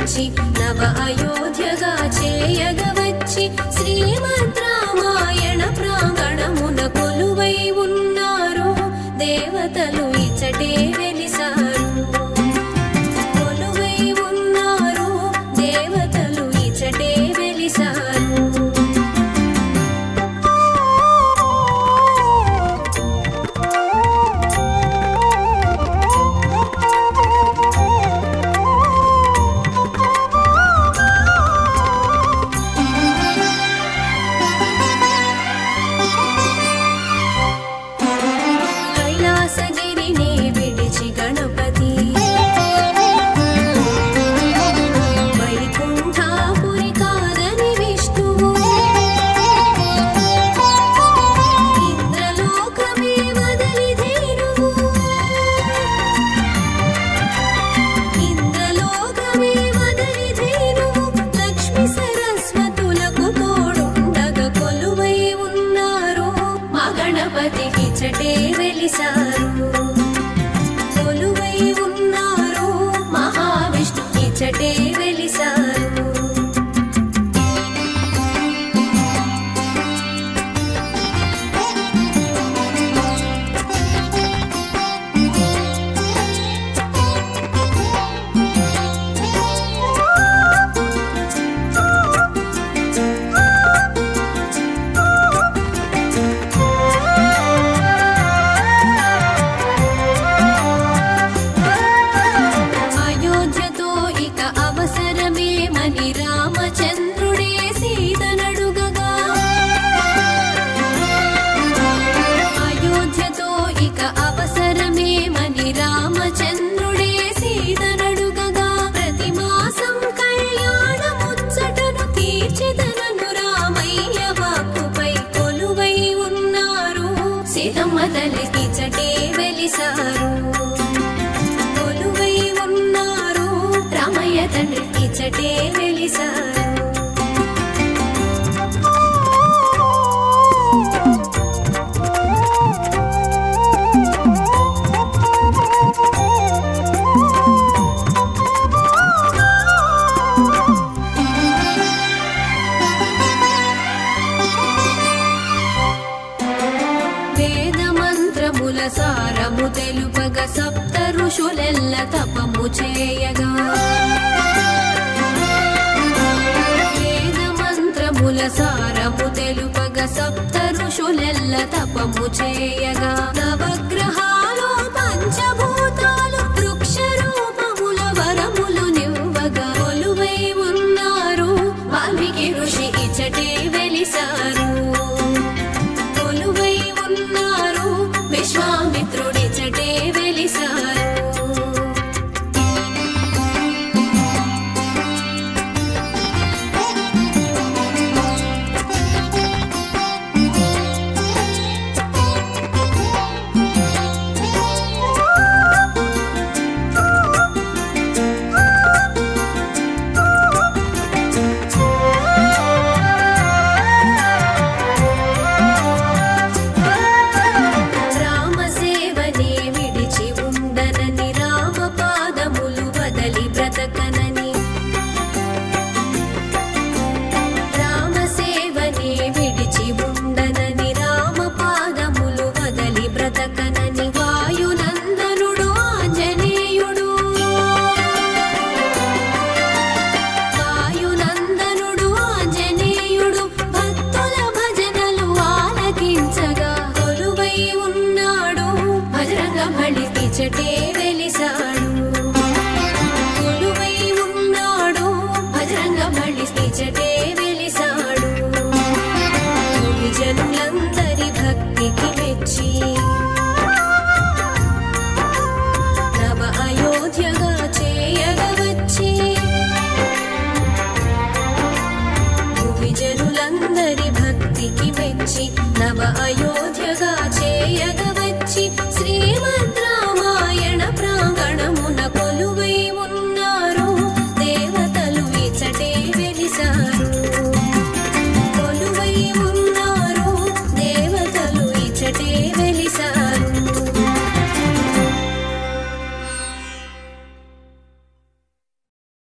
ఇచ్చి నవ అయోధ్యగా చేయగ వచ్చి శ్రీమద్ రామాయణ ప్రాంగణమున కొలువై ఉన్నారు దేవతలు ఇచ్చటే వెలిసారు కొలువై ఉన్నారు దేవతలు ఇచ్చటే వెలిసారు కైలాసగిరిని విడిచి గణపతి వైకుంఠాపురి కాదని విష్ణువు ఇంద్రలోకమే వదలి ధీరువు ఇంద్రలోకమే వదలి ధీరువు లక్ష్మి సరస్వతులకు తోడుండగ కొలువై ఉన్నారు మా గణపతికి చటే వెలిసారు కొలువై ఉన్నారు మహావిష్ణుకి చటే వెలిసారు అయోధ్యతో ఇక అవసరమేమని రామచంద్రుడే సీతనడుగగా అయోధ్యతో ఇక అవసరమేమని రామచంద్రుడే సీతనడుగగా ప్రతి మాసం కళ్యాణ ముచ్చటను తీర్చిదనను రామయ్య వాక్కుపై కొలువై ఉన్నారు సీతమ్మ తల్లికి చటే వెలిసారు కొలువై ఉన్నారు రామయ్య తండ్రికి చటే వెలిసారు వేద మంత్రముల సారము తెలుపగ సప్త ఋషులెల్ల తపము చేయగా వేద మంత్రముల సారము తెలుపగ సప్త ఋషులెల్ల తపము చేయగా నవగ్రహ